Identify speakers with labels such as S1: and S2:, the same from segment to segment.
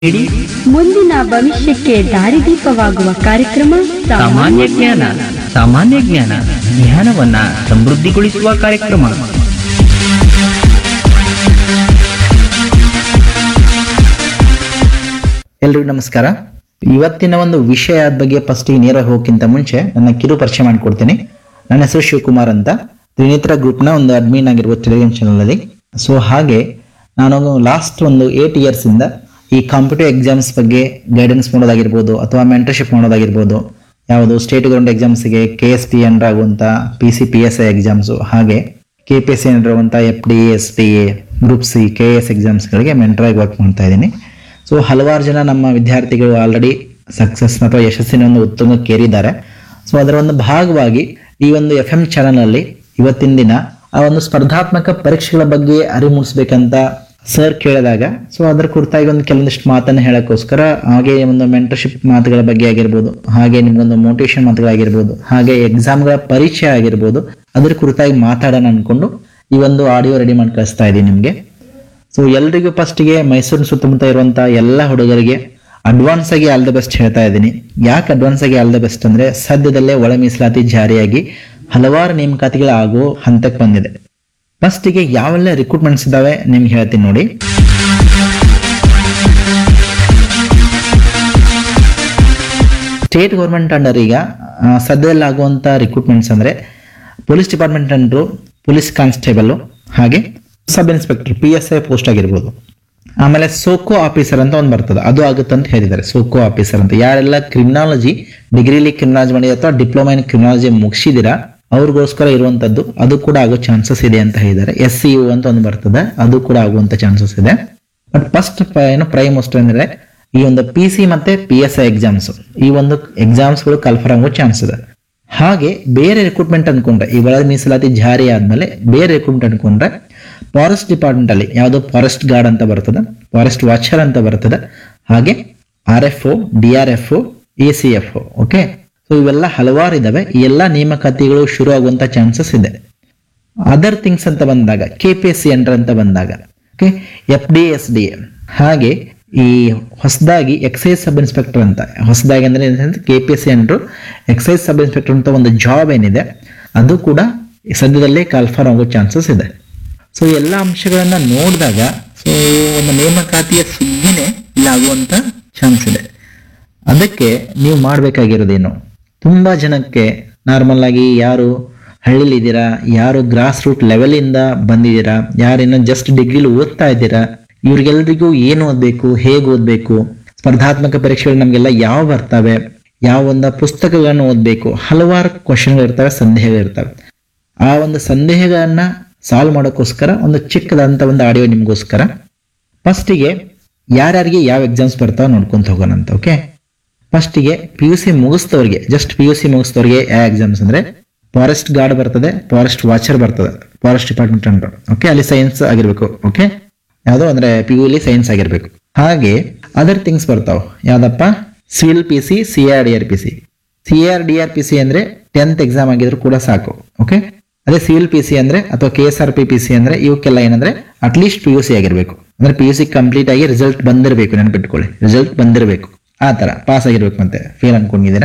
S1: ಇಡೀ
S2: ಮುಂದಿನ ಭವಿಷ್ಯಕ್ಕೆ ದಾರಿದೀಪವಾಗುವ ಕಾರ್ಯಕ್ರಮ
S1: ಸಾಮಾನ್ಯ ಜ್ಞಾನ ಸಾಮಾನ್ಯ ಜ್ಞಾನ ಜ್ಞಾನವನ್ನ ಸಮೃದ್ಧಿಗೊಳಿಸುವ ಕಾರ್ಯಕ್ರಮ
S3: ಎಲ್ರಿಗೂ ನಮಸ್ಕಾರ ಇವತ್ತಿನ ಒಂದು ವಿಷಯದ ಬಗ್ಗೆ ಫಸ್ಟ್ ನೇರ ಹೋಗಕ್ಕಿಂತ ಮುಂಚೆ ನನ್ನ ಕಿರು ಪರಿಚಯ ಮಾಡಿಕೊಡ್ತೀನಿ ನನ್ನ ಹೆಸರು ಶಿವಕುಮಾರ್ ಅಂತ ತ್ರಿನೇತ್ರ ಗ್ರೂಪ್ನ ಒಂದು ಅಡ್ಮಿನ್ ಆಗಿರ್ಬೋದು ಟೆಲಿಗ್ರಾಮ್ ಚಾನಲ್ ಅಲ್ಲಿ ಸೊ ಹಾಗೆ ನಾನು ಲಾಸ್ಟ್ ಒಂದು ಏಟ್ ಇಯರ್ಸ್ ಇಂದ ಈ ಕಾಂಪಿಟೇಟಿವ್ ಎಕ್ಸಾಮ್ಸ್ ಬಗ್ಗೆ ಗೈಡೆನ್ಸ್ ಮಾಡೋದಾಗಿರ್ಬೋದು ಅಥವಾ ಮೆಂಟರ್ಶಿಪ್ ಮಾಡೋದಾಗಿರ್ಬೋದು ಯಾವುದು ಸ್ಟೇಟ್ ಗೌರ್ಮೆಂಟ್ ಎಕ್ಸಾಮ್ಸ್ಗೆ ಕೆ ಎಸ್ ಪಿ ಅಂಡರ್ ಆಗುವಂಥ P C P S I exams ಹಾಗೆ K P S C under ಆಗುವಂಥ F D S T A group C K S ಎಕ್ಸಾಮ್ಸ್ಗಳಿಗೆ ಮೆಂಟರ್ ಆಗಿ ವರ್ಕ್ ಮಾಡ್ತಾ ಇದ್ದೀನಿ ಸೊ ಹಲವಾರು ಜನ ನಮ್ಮ ವಿದ್ಯಾರ್ಥಿಗಳು ಆಲ್ರೆಡಿ ಸಕ್ಸಸ್ ಅಥವಾ ಯಶಸ್ಸಿನ ಒಂದು ಉತ್ತುಂಗಕ್ಕೇರಿದ್ದಾರೆ ಸೊ ಅದರ ಒಂದು ಭಾಗವಾಗಿ ಈ ಒಂದು ಎಫ್ ಎಂ ಚಾನಲಲ್ಲಿ ಇವತ್ತಿನ ದಿನ ಆ ಒಂದು ಸ್ಪರ್ಧಾತ್ಮಕ ಪರೀಕ್ಷೆಗಳ ಬಗ್ಗೆ ಅರಿವು ಮೂಡಿಸ್ಬೇಕಂತ ಸರ್ ಕೇಳಿದಾಗ ಸೊ ಅದರ ಕುರಿತಾಗಿ ಒಂದು ಕೆಲವೊಂದಿಷ್ಟು ಮಾತನ್ನು ಹೇಳೋಕ್ಕೋಸ್ಕರ ಹಾಗೆ ಒಂದು ಮೆಂಟರ್ಶಿಪ್ ಮಾತುಗಳ ಬಗ್ಗೆ ಆಗಿರ್ಬೋದು ಹಾಗೆ ನಿಮ್ಗೊಂದು ಮೋಟಿವೇಶನ್ ಮಾತುಗಳಾಗಿರ್ಬೋದು ಹಾಗೆ ಎಕ್ಸಾಮ್ಗಳ ಪರಿಚಯ ಆಗಿರ್ಬೋದು ಅದ್ರ ಕುರಿತಾಗಿ ಮಾತಾಡೋಣ ಅನ್ಕೊಂಡು ಈ ಒಂದು ಆಡಿಯೋ ರೆಡಿ ಮಾಡಿ ಕಳಿಸ್ತಾ ಇದ್ದೀನಿ ನಿಮಗೆ ಸೊ ಎಲ್ರಿಗೂ ಫಸ್ಟಿಗೆ ಮೈಸೂರಿನ ಸುತ್ತಮುತ್ತ ಇರುವಂತ ಎಲ್ಲ ಹುಡುಗರಿಗೆ ಅಡ್ವಾನ್ಸ್ ಆಗಿ ಆಲ್ ದ ಬೆಸ್ಟ್ ಹೇಳ್ತಾ ಇದ್ದೀನಿ ಯಾಕೆ ಅಡ್ವಾನ್ಸ್ ಆಗಿ ಆಲ್ ದ ಬೆಸ್ಟ್ ಅಂದ್ರೆ ಸದ್ಯದಲ್ಲೇ ಒಳ ಮೀಸಲಾತಿ ಜಾರಿಯಾಗಿ ಹಲವಾರು ನೇಮಕಾತಿಗಳು ಆಗೋ ಹಂತಕ್ಕೆ ಬಂದಿದೆ ಫಸ್ಟಿಗೆ ಯಾವೆಲ್ಲ ರಿಕ್ರೂಟ್ಮೆಂಟ್ಸ್ ಇದಾವೆ ನಿಮ್ಗೆ ಹೇಳ್ತೀನಿ ನೋಡಿ ಸ್ಟೇಟ್ ಗೌರ್ಮೆಂಟ್ ಅಂಡರ್ ಈಗ ಆ, ಸದ್ಯದಲ್ಲಿ ಆಗುವಂತ ರಿಕ್ರೂಟ್ಮೆಂಟ್ಸ್ ಅಂದ್ರೆ police department under police constable ಹಾಗೆ sub inspector P S I post ಆಗಿರ್ಬೋದು ಆಮೇಲೆ ಸೋಕೋ ಆಫೀಸರ್ ಅಂತ ಒಂದು ಬರ್ತದೆ ಅದು ಆಗುತ್ತೆ ಅಂತ ಹೇಳಿದ್ದಾರೆ ಸೋಕೋ ಆಫೀಸರ್ ಅಂತ ಯಾರೆಲ್ಲ ಕ್ರಿಮಿನಾಲಜಿ ಡಿಗ್ರಿಲಿ ಕ್ರಿಮಿನಾಲಜಿ ಮಾಡಿ ಅಥವಾ ಡಿಪ್ಲೊಮಾ ಇನ್ ಕ್ರಿಮಿನಾಲಜಿ ಮುಗಿಸಿದಿರಾ ಅವ್ರಿಗೋಸ್ಕರ ಇರುವಂತದ್ದು ಅದು ಕೂಡ ಆಗೋ ಚಾನ್ಸಸ್ ಇದೆ ಅಂತ ಹೇಳಿದ್ದಾರೆ ಎಸ್ ಸಿ ಯು ಅಂತ ಒಂದು ಬರ್ತದೆ ಅದು ಕೂಡ ಆಗುವಂತ ಚಾನ್ಸಸ್ ಇದೆ ಬಟ್ ಫಸ್ಟ್ ಏನು ಪ್ರೈಮ್ ಮೋಸ್ಟ್ ಅಂದ್ರೆ ಈ ಒಂದು ಪಿ ಸಿ ಮತ್ತೆ ಪಿ ಎಸ್ ಐ ಎಕ್ಸಾಮ್ಸ್ ಈ ಒಂದು ಎಕ್ಸಾಮ್ಸ್ಗಳು ಕನ್ಫರ್ಮ್ ಆಗೋ ಚಾನ್ಸ್ ಇದೆ ಹಾಗೆ ಬೇರೆ ರಿಕ್ರೂಟ್ಮೆಂಟ್ ಅನ್ಕೊಂಡ್ರೆ ಈ ಒಳ ಮೀಸಲಾತಿ ಜಾರಿ ಆದ್ಮೇಲೆ ಬೇರೆ ರಿಕ್ರೂಟ್ಮೆಂಟ್ ಅನ್ಕೊಂಡ್ರೆ ಫಾರೆಸ್ಟ್ ಡಿಪಾರ್ಟ್ಮೆಂಟ್ ಅಲ್ಲಿ ಯಾವುದು ಫಾರೆಸ್ಟ್ ಗಾರ್ಡ್ ಅಂತ ಬರ್ತದೆ ಫಾರೆಸ್ಟ್ ವಾಚರ್ ಅಂತ ಬರ್ತದೆ ಹಾಗೆ R F O D R F A C F okay so ಇವೆಲ್ಲ ಹಲವಾರು ಇದಾವೆ ಈ ಎಲ್ಲ ನೇಮಕಾತಿಗಳು ಶುರು ಆಗುವಂತ ಚಾನ್ಸಸ್ ಇದೆ ಅದರ್ ಥಿಂಗ್ಸ್ ಅಂತ ಬಂದಾಗ K P S C under ಅಂತ ಬಂದಾಗ okay F D S D ಹಾಗೆ ಈ ಹೊಸದಾಗಿ ಎಕ್ಸೈಸ್ ಸಬ್ ಇನ್ಸ್ಪೆಕ್ಟರ್ ಅಂತ ಹೊಸದಾಗಿ ಅಂದ್ರೆ K P S C under excise sub inspector ಅಂತ ಒಂದು ಜಾಬ್ ಏನಿದೆ ಅದು ಕೂಡ ಸದ್ಯದಲ್ಲೇ ಕನ್ಫರ್ಮ್ ಆಗೋ ಚಾನ್ಸಸ್ ಇದೆ ಸೊ ಎಲ್ಲ ಅಂಶಗಳನ್ನ ನೋಡಿದಾಗ ಸೊ ಒಂದು ನೇಮಕಾತಿಯ ಸುದ್ದಿನೇ ಇಲ್ಲಾಗುವಂತ ಚಾನ್ಸ್ ಇದೆ ಅದಕ್ಕೆ ನೀವು ಮಾಡಬೇಕಾಗಿರೋದೇನು ತುಂಬಾ ಜನಕ್ಕೆ ನಾರ್ಮಲ್ ಆಗಿ ಯಾರು ಹಳ್ಳಿಲಿ ಇದ್ದೀರಾ ಯಾರು ಗ್ರಾಸ್ ರೂಟ್ ಲೆವೆಲ್ ಇಂದ ಬಂದಿದ್ದೀರಾ ಯಾರೇನೋ ಜಸ್ಟ್ ಡಿಗ್ರಿಲಿ ಓದ್ತಾ ಇದ್ದೀರಾ ಇವ್ರಿಗೆಲ್ರಿಗೂ ಏನು ಓದಬೇಕು ಹೇಗೆ ಓದಬೇಕು ಸ್ಪರ್ಧಾತ್ಮಕ ಪರೀಕ್ಷೆಗಳು ನಮಗೆಲ್ಲ ಯಾವ ಬರ್ತವೆ ಯಾವ ಒಂದು ಪುಸ್ತಕಗಳನ್ನು ಓದಬೇಕು ಹಲವಾರು ಕ್ವಶನ್ಗಳು ಇರ್ತವೆ ಸಂದೇಹಗಳು ಇರ್ತವೆ ಆ ಒಂದು ಸಂದೇಹಗಳನ್ನ ಸಾಲ್ವ್ ಮಾಡೋಕ್ಕೋಸ್ಕರ ಒಂದು ಚಿಕ್ಕದಂತ ಒಂದು ಆಡಿಯೋ ನಿಮಗೋಸ್ಕರ ಫಸ್ಟಿಗೆ ಯಾರ್ಯಾರಿಗೆ ಯಾವ ಎಕ್ಸಾಮ್ಸ್ ಬರ್ತಾವ ನೋಡ್ಕೊಂತ ಹೋಗೋಣ ಅಂತ ಓಕೆ ಫಸ್ಟಿಗೆ ಪಿ ಯು ಸಿ ಮುಗಿಸ್ತವ್ರಿಗೆ ಜಸ್ಟ್ ಪಿ ಯು ಸಿ ಮುಗಿಸ್ತವ್ರಿಗೆ ಯಾವ ಎಕ್ಸಾಮ್ಸ್ ಅಂದ್ರೆ ಫಾರೆಸ್ಟ್ ಗಾರ್ಡ್ ಬರ್ತದೆ ಫಾರೆಸ್ಟ್ ವಾಚರ್ ಬರ್ತದೆ ಫಾರೆಸ್ಟ್ ಡಿಪಾರ್ಟ್ಮೆಂಟ್ ಅಂಡರ್ ಓಕೆ ಅಲ್ಲಿ ಸೈನ್ಸ್ ಆಗಿರ್ಬೇಕು ಓಕೆ ಯಾವುದೋ ಅಂದ್ರೆ ಪಿ ಯು ಸೈನ್ಸ್ ಆಗಿರ್ಬೇಕು ಹಾಗೆ ಅದರ್ ಥಿಂಗ್ಸ್ ಬರ್ತಾವ ಯಾವ್ದಪ್ಪ civil P C C R D R P C C R D R P C ಅಂದ್ರೆ ಟೆಂತ್ ಎಕ್ಸಾಮ್ ಆಗಿದ್ರು ಕೂಡ ಸಾಕು ಓಕೆ ಅದೇ ಸಿವಿಲ್ ಪಿ ಸಿ ಅಂದ್ರೆ ಅಥವಾ K S R P P C ಅಂದ್ರೆ ಇವಕ್ಕೆಲ್ಲ ಏನಂದ್ರೆ ಅಟ್ಲೀಸ್ಟ್ ಪಿ ಯು ಸಿ ಆಗಿರ್ಬೇಕು ಅಂದ್ರೆ ಪಿ ಯು ಸಿ ಕಂಪ್ಲೀಟ್ ಆಗಿ ರಿಸಲ್ಟ್ ಬಂದಿರಬೇಕು ನೆನ್ಪಿಟ್ಕೊಳ್ಳಿ ರಿಸಲ್ಟ್ ಬಂದಿರಬೇಕು ಆ ತರ ಪಾಸ್ ಆಗಿರ್ಬೇಕು ಮತ್ತೆ ಫೇಲ್ ಅನ್ಕೊಂಡಿದ್ದೀರಾ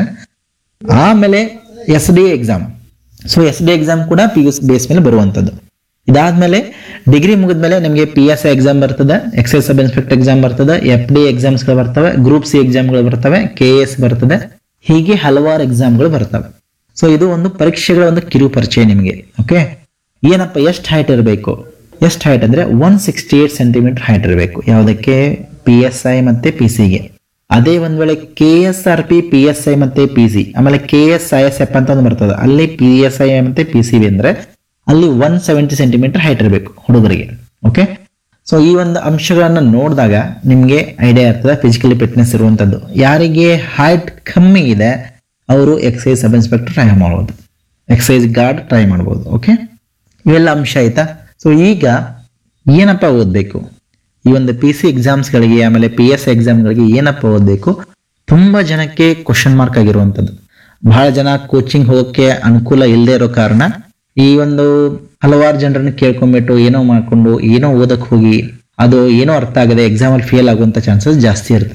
S3: ಆಮೇಲೆ S D exam so S D exam ಕೂಡ ಪಿ ಯು ಸಿ ಬೇಸ್ ಮೇಲೆ ಬರುವಂಥದ್ದು ಇದಾದ್ಮೇಲೆ ಡಿಗ್ರಿ ಮುಗಿದ್ಮೇಲೆ ನಿಮಗೆ ಪಿ ಎಸ್ ಐ ಎಕ್ಸಾಮ್ ಬರ್ತದೆ ಎಕ್ಸೈಸ್ ಸಬ್ ಇನ್ಸ್ಪೆಕ್ಟರ್ ಎಕ್ಸಾಮ್ ಬರ್ತದೆ ಎಫ್ ಡಿ ಎಕ್ಸಾಮ್ಸ್ಗಳು ಬರ್ತವೆ ಗ್ರೂಪ್ ಸಿ ಎಕ್ಸಾಮ್ಗಳು ಬರ್ತವೆ ಕೆ ಎಸ್ ಬರ್ತದೆ ಹೀಗೆ ಹಲವಾರು ಎಕ್ಸಾಮ್ಗಳು ಬರ್ತವೆ ಸೊ ಇದು ಒಂದು ಪರೀಕ್ಷೆಗಳ ಒಂದು ಕಿರು ಪರಿಚಯ ನಿಮಗೆ ಓಕೆ ಏನಪ್ಪ ಎಷ್ಟು ಹೈಟ್ ಇರಬೇಕು ಎಷ್ಟು ಹೈಟ್ ಅಂದ್ರೆ one sixty eight centimeter height ಇರಬೇಕು ಯಾವುದಕ್ಕೆ ಪಿ ಎಸ್ ಐ ಮತ್ತೆ ಪಿ ಸಿಗೆ ಅದೇ ಒಂದ್ ವೇಳೆ K S R P P S I ಮತ್ತೆ ಪಿ ಸಿ ಆಮೇಲೆ K S I S F ಅಂತ ಒಂದು ಬರ್ತದೆ ಅಲ್ಲಿ ಪಿ ಎಸ್ ಐ ಮತ್ತೆ ಪಿ ಸಿ ಬಿ ಅಂದ್ರೆ ಅಲ್ಲಿ ಒನ್ ಸೆವೆಂಟಿ ಸೆಂಟಿಮೀಟರ್ ಹೈಟ್ ಇರಬೇಕು ಹುಡುಗರಿಗೆ ಓಕೆ ಸೊ ಈ ಒಂದು ಅಂಶಗಳನ್ನ ನೋಡಿದಾಗ ನಿಮಗೆ ಐಡಿಯಾ ಇರ್ತದೆ ಫಿಸಿಕಲಿ ಫಿಟ್ನೆಸ್ ಇರುವಂತದ್ದು ಯಾರಿಗೆ ಹೈಟ್ ಕಮ್ಮಿ ಇದೆ ಅವರು ಎಕ್ಸೈಸ್ ಸಬ್ ಇನ್ಸ್ಪೆಕ್ಟರ್ ಟ್ರೈ ಮಾಡ್ಬೋದು ಎಕ್ಸೈಸ್ ಗಾರ್ಡ್ ಟ್ರೈ ಮಾಡ್ಬೋದು ಓಕೆ ಇವೆಲ್ಲ ಅಂಶ ಆಯ್ತಾ ಸೊ ಈಗ ಏನಪ್ಪ ಓದಬೇಕು ಈ ಒಂದು ಪಿ ಸಿ ಎಕ್ಸಾಮ್ಸ್ಗಳಿಗೆ ಆಮೇಲೆ ಪಿ ಎಸ್ ಎಕ್ಸಾಮ್ಗಳಿಗೆ ಏನಪ್ಪ ಓದಬೇಕು ತುಂಬಾ ಜನಕ್ಕೆ ಕ್ವಶನ್ ಮಾರ್ಕ್ ಆಗಿರುವಂಥದ್ದು ಬಹಳ ಜನ ಕೋಚಿಂಗ್ ಹೋಗೋಕ್ಕೆ ಅನುಕೂಲ ಇಲ್ಲದೆ ಇರೋ ಕಾರಣ ಈ ಒಂದು ಹಲವಾರು ಜನರನ್ನು ಕೇಳ್ಕೊಂಡ್ಬಿಟ್ಟು ಏನೋ ಮಾಡ್ಕೊಂಡು ಏನೋ ಓದಕ್ ಹೋಗಿ ಅದು ಏನೋ ಅರ್ಥ ಆಗದೆ ಎಕ್ಸಾಮಲ್ಲಿ ಫೇಲ್ ಆಗುವಂಥ ಚಾನ್ಸಸ್ ಜಾಸ್ತಿ ಇರುತ್ತೆ